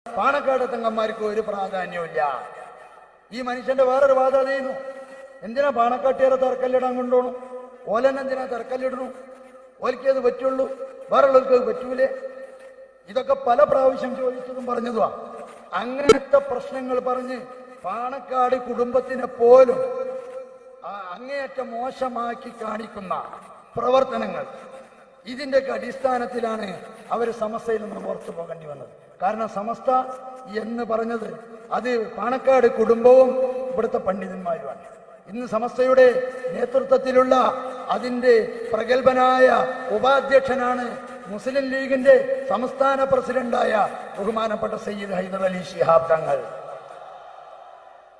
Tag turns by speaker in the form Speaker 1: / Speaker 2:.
Speaker 1: പാണക്കാട് തങ്ങന്മാർക്ക് ഒരു പ്രാധാന്യമില്ല ഈ മനുഷ്യന്റെ വേറൊരു വാദം ചെയ്യുന്നു എന്തിനാ പാണക്കാട്ടിയേറെ തറക്കല്ലിടാൻ കൊണ്ടോണു ഓലൻ എന്തിനാ തറക്കല്ലിടണു ഓലിക്ക് അത് പറ്റുള്ളൂ വേറുള്ളവർക്ക് അത് പറ്റൂലേ ഇതൊക്കെ പല പ്രാവശ്യം ചോദിച്ചതും പറഞ്ഞതുവാ അങ്ങനത്തെ പ്രശ്നങ്ങൾ പറഞ്ഞ് പാണക്കാട് കുടുംബത്തിനെ പോലും ആ അങ്ങേയറ്റം മോശമാക്കി കാണിക്കുന്ന പ്രവർത്തനങ്ങൾ ഇതിന്റെയൊക്കെ അടിസ്ഥാനത്തിലാണ് അവർ സമസ്തയിൽ നിന്ന് പുറത്തു പോകേണ്ടി വന്നത് കാരണം സമസ്ത എന്ന് പറഞ്ഞത് അത് പാണക്കാട് കുടുംബവും ഇവിടുത്തെ പണ്ഡിതന്മാരുമാണ് ഇന്ന് സമസ്തയുടെ നേതൃത്വത്തിലുള്ള അതിന്റെ പ്രഗത്ഭനായ ഉപാധ്യക്ഷനാണ് മുസ്ലിം ലീഗിന്റെ സംസ്ഥാന പ്രസിഡന്റായ ബഹുമാനപ്പെട്ട സയ്യിദ് ഹൈദർ അലി ശിഹാബ് തങ്ങൾ